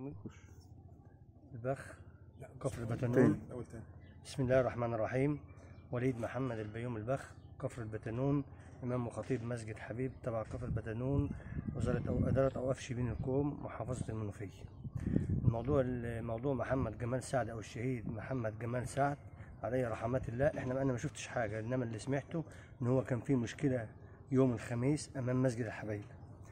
البخ لا كفر تاني بتنون اول تاني بسم الله الرحمن الرحيم وليد محمد البيوم البخ كفر البتنون إمام وخطيب مسجد حبيب تبع كفر البتنون وزارة أو إدارة أوقاف شبين الكوم محافظة المنوفية الموضوع الموضوع محمد جمال سعد أو الشهيد محمد جمال سعد عليه رحمات الله احنا انا ما شفتش حاجه انما اللي سمعته ان هو كان في مشكله يوم الخميس امام مسجد الحبايب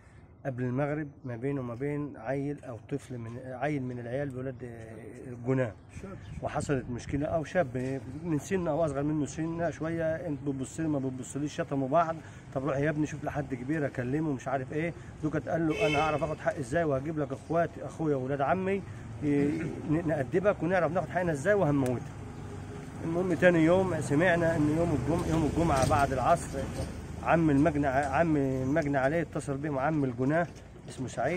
قبل المغرب ما بينه وما بين عيل او طفل من عيل من العيال بولاد الجناه شاب وحصلت مشكله او شاب من سن او اصغر منه سنه شويه انت بتبص لي ما بتبصليش شتموا بعض طب روح يا ابني شوف لحد كبير اكلمه مش عارف ايه دوكت قال له انا هعرف اخد حقي ازاي وهجيب لك اخواتي اخويا واولاد عمي ي- نأدبك ونعرف ناخد حقنا ازاي وهنموتك المهم تاني يوم سمعنا ان يوم الجمعه يوم الجمعه بعد العصر عم المجني عم المجني عليه اتصل بهم عم الجناه اسمه سعيد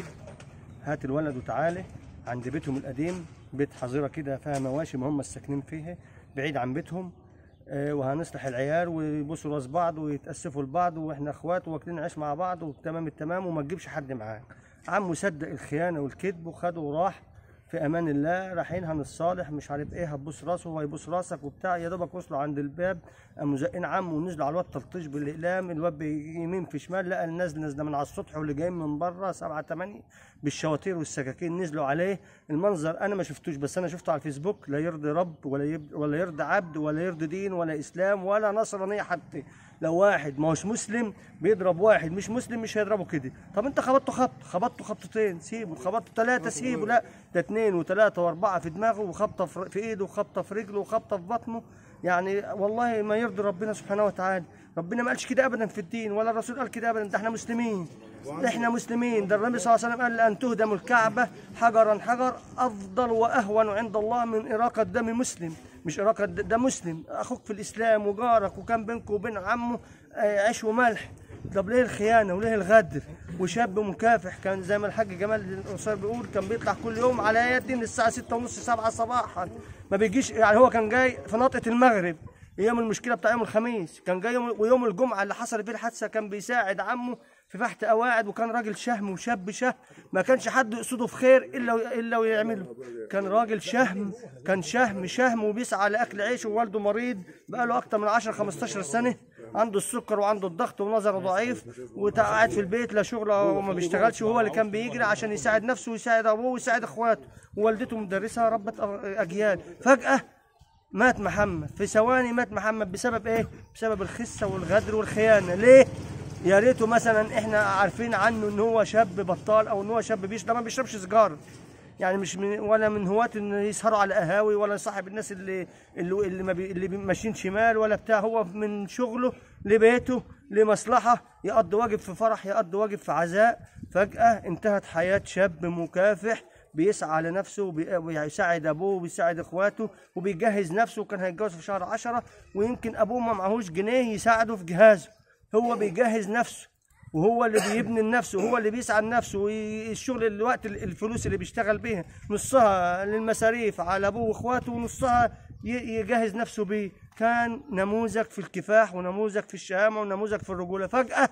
هات الولد وتعالى عند بيتهم القديم بيت حظيره كده فيها مواشي ما هم الساكنين فيها بعيد عن بيتهم آه، وهنصلح العيال ويبوسوا راس بعض ويتاسفوا لبعض واحنا اخوات واكلين عيش مع بعض وتمام التمام وما تجيبش حد معاك عمه صدق الخيانه والكذب وخده وراح في امان الله رايحين هنتصالح مش عارف ايه هتبوس راسه وهيبوس راسك وبتاع يا دوبك وصلوا عند الباب قاموا زقين عمه ونزلوا على الواد تلطيش بالاقلام الواد يمين في شمال لقى الناس نازله من على السطح واللي جايين من بره سبعه ثمانيه بالشواطير والسكاكين نزلوا عليه المنظر انا ما شفتوش بس انا شفته على الفيسبوك لا يرضي رب ولا يب... ولا يرضي عبد ولا يرضي دين ولا اسلام ولا نصرانيه حتى لو واحد ما هوش مسلم بيضرب واحد مش مسلم مش هيضربه كده طب انت خبطته خبط خبطته خبطتين سيبه خبطته ثلاثه سيبه لا ده اثنين وثلاثه واربعه في دماغه وخبطه في في ايده وخبطه في رجله وخبطه في بطنه يعني والله ما يرضي ربنا سبحانه وتعالى ربنا ما قالش كده ابدا في الدين ولا الرسول قال كده ابدا ده احنا مسلمين احنا مسلمين ده النبي صلى الله عليه وسلم قال ان تهدم الكعبه حجرا حجر افضل واهون عند الله من اراقه دم مسلم مش اراقه د- ده مسلم اخوك في الاسلام وجارك وكان بينك وبين عمه آه، عيش وملح طب ليه الخيانه وليه الغدر وشاب مكافح كان زي ما الحاج جمال القصير بيقول كان بيطلع كل يوم على يدي من الساعه 6 ونص 7 صباحا ما بيجيش يعني هو كان جاي في ناطقه المغرب يوم المشكله بتاع يوم الخميس كان جاي يوم ويوم الجمعه اللي حصل فيه الحادثه كان بيساعد عمه في فحت قواعد وكان راجل شهم وشاب شهم ما كانش حد يقصده في خير الا الا ويعمله كان راجل شهم كان شهم شهم وبيسعى لاكل عيشه ووالده مريض بقاله اكتر من 10 15 سنه عنده السكر وعنده الضغط ونظره ضعيف وقاعد في البيت لا شغل وما بيشتغلش وهو اللي كان بيجري عشان يساعد نفسه ويساعد ابوه ويساعد اخواته ووالدته مدرسه ربت اجيال فجاه مات محمد في ثواني مات محمد بسبب ايه؟ بسبب الخسه والغدر والخيانه ليه؟ يا ريته مثلا احنا عارفين عنه ان هو شاب بطال او ان هو شاب بيشرب ما بيشربش سيجاره يعني مش من ولا من هواة ان يسهروا على قهاوي ولا صاحب الناس اللي اللي اللي, ما بي اللي بي- ماشيين شمال ولا بتاع هو من شغله لبيته لمصلحه يقضي واجب في فرح يقضي واجب في عزاء فجأة انتهت حياة شاب مكافح بيسعى لنفسه وبي- ويساعد ابوه وبيساعد اخواته وبيجهز نفسه وكان هيتجوز في شهر عشرة ويمكن ابوه ما معهوش جنيه يساعده في جهازه هو بيجهز نفسه وهو اللي بيبني لنفسه وهو اللي بيسعى لنفسه والشغل الوقت الفلوس اللي بيشتغل بيها نصها للمصاريف على ابوه واخواته ونصها ي- يجهز نفسه بيه كان نموذج في الكفاح ونموذج في الشهامه ونموذج في الرجوله فجاه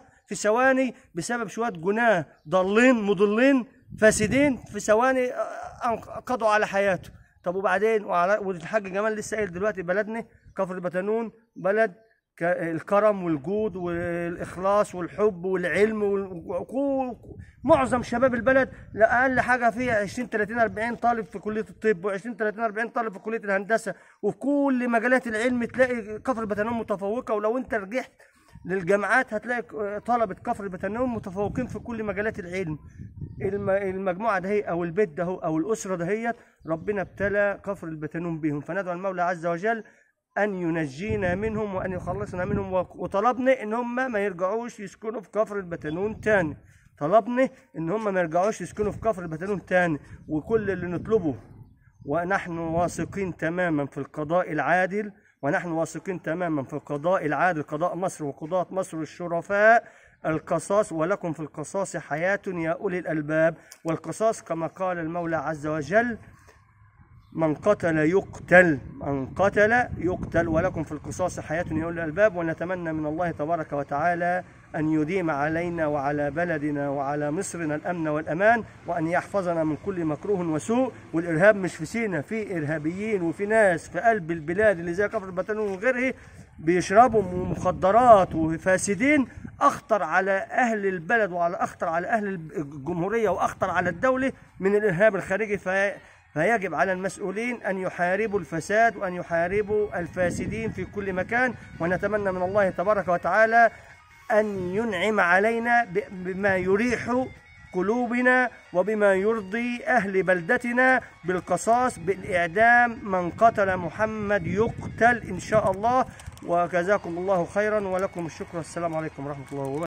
في ثواني بسبب شويه جناه ضالين مضلين فاسدين في ثواني آه، قضوا على حياته طب وبعدين وعلى والحاج جمال لسه قايل دلوقتي بلدنا كفر بتنون بلد ك- الكرم والجود والاخلاص والحب والعلم وال- وكل- معظم شباب البلد لا اقل حاجه فيها 20 30 40 طالب في كليه الطب و20 30 40 طالب في كليه الهندسه وفي كل مجالات العلم تلاقي كفر بتنون متفوقه ولو انت رجعت للجامعات هتلاقي طلبة كفر بتنون متفوقين في كل مجالات العلم الم- المجموعة ده هي أو البيت ده هو أو الأسرة دهيت ربنا ابتلى كفر البتنون بهم فندعو المولى عز وجل أن ينجينا منهم وأن يخلصنا منهم وك- وطلبنا إن هم ما يرجعوش يسكنوا في كفر البتنون تاني طلبنا إن هم ما يرجعوش يسكنوا في كفر البتنون تاني وكل اللي نطلبه ونحن واثقين تماما في القضاء العادل ونحن واثقين تماما في القضاء العادل قضاء مصر وقضاة مصر الشرفاء القصاص ولكم في القصاص حياة يا أولي الألباب والقصاص كما قال المولى عز وجل من قتل يقتل من قتل يقتل ولكم في القصاص حياة يا أولي الألباب ونتمنى من الله تبارك وتعالى أن يديم علينا وعلى بلدنا وعلى مصرنا الأمن والأمان وأن يحفظنا من كل مكروه وسوء والإرهاب مش في سينا في إرهابيين وفي ناس في قلب البلاد اللي زي كفر البتنون وغيره بيشربوا مخدرات وفاسدين أخطر على أهل البلد وعلى أخطر على أهل الجمهورية وأخطر على الدولة من الإرهاب الخارجي في فيجب على المسؤولين أن يحاربوا الفساد وأن يحاربوا الفاسدين في كل مكان ونتمنى من الله تبارك وتعالى أن ينعم علينا ب- بما يريح قلوبنا وبما يرضي أهل بلدتنا بالقصاص بالإعدام من قتل محمد يقتل إن شاء الله وجزاكم الله خيرا ولكم الشكر والسلام عليكم ورحمة الله وبركاته